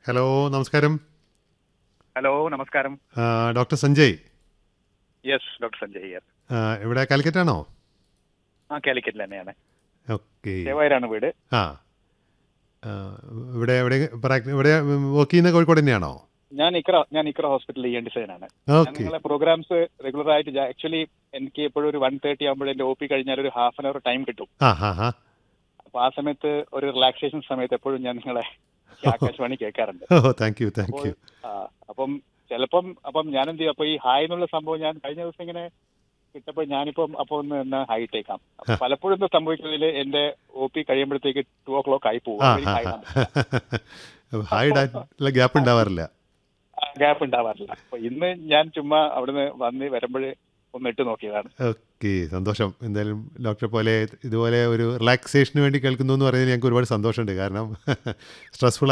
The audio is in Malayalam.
ഹലോ നമസ്കാരം ഹലോ നമസ്കാരം ആ, doctor Sanjay yes doctor Sanjay yes ആ, ഇവിടെ കാലിക്കറ്റാണോ ആ കാലിക്കറ്റിൽ തന്നെയാണ് ഓക്കെ ദേവായരാണ് വീട് ആ ആ, ഇവിടെ എവിടെ പ്രാക്- ഇവിടെ വർക്ക് ചെയ്യുന്ന കോഴിക്കോട് തന്നെയാണോ ഞാൻ ഇക്ര ഞാൻ ഇക്ര ഹോസ്പിറ്റലിൽ ഇ എൻ ഡിസൈൻ ആണ് ഞാൻ ഓക്കെ നിങ്ങളെ പ്രോഗ്രാംസ് റെഗുലർ ആയിട്ട് ആക്ച്വലി എനിക്ക് എപ്പോഴും ഒരു വൺ തേർട്ടി ആകുമ്പോൾ എന്റെ ഒ പി കഴിഞ്ഞാൽ ഒരു ഹാഫ് ആൻ അവർ ടൈം കിട്ടും ആ ഹാ ഹാ അപ്പൊ ആ സമയത്ത് ഒരു റിലാക്സേഷൻ സമയത്ത് എപ്പോഴും ഞാൻ നിങ്ങളെ ഈ ആകാശവാണി കേൾക്കാറുണ്ട് ഓ താങ്ക് യു താങ്ക് അപ്പോൾ യു ആ, അപ്പം ചിലപ്പം അപ്പം ഞാൻ എന്ത് ചെയ്യും അപ്പൊ ഈ ഹായ് എന്നുള്ള സംഭവം ഞാൻ കഴിഞ്ഞ ദിവസം ഇങ്ങനെ കിട്ടപ്പോൾ ഞാനിപ്പം അപ്പൊ ഒന്ന് എന്നാ ഹൈ ഇട്ടേക്കാം അപ്പൊ പലപ്പോഴും എന്താ സംഭവിക്കുന്നതിൽ എന്റെ ഒ പി കഴിയുമ്പോഴത്തേക്ക് ടു ഓ ക്ലോക്ക് ആയി പോകും ആ അപ്പോൾ എനിക്ക് ഹാ high ഹാ ഹായ് ഇടാനുള്ള ഗ്യാപ്പ് ഉണ്ടാവാറില്ല ഗ്യാപ്പ് ഉണ്ടാവാറില്ല അപ്പൊ ഇന്ന് ഞാൻ ചുമ്മാ അവിടുന്ന് വന്ന് വരുമ്പോൾ ഒന്ന് ഇട്ട് നോക്കിയതാണ് ഓക്കെ സന്തോഷം എന്തായാലും ഡോക്ടറെ പോലെ ഇതുപോലെ ഒരു റിലാക്സേഷന് വേണ്ടി കേൾക്കുന്നു എന്ന് പറയുന്നതിൽ ഞങ്ങൾക്ക് ഒരുപാട് സന്തോഷമുണ്ട് കാരണം സ്ട്രെസ്ഫുൾ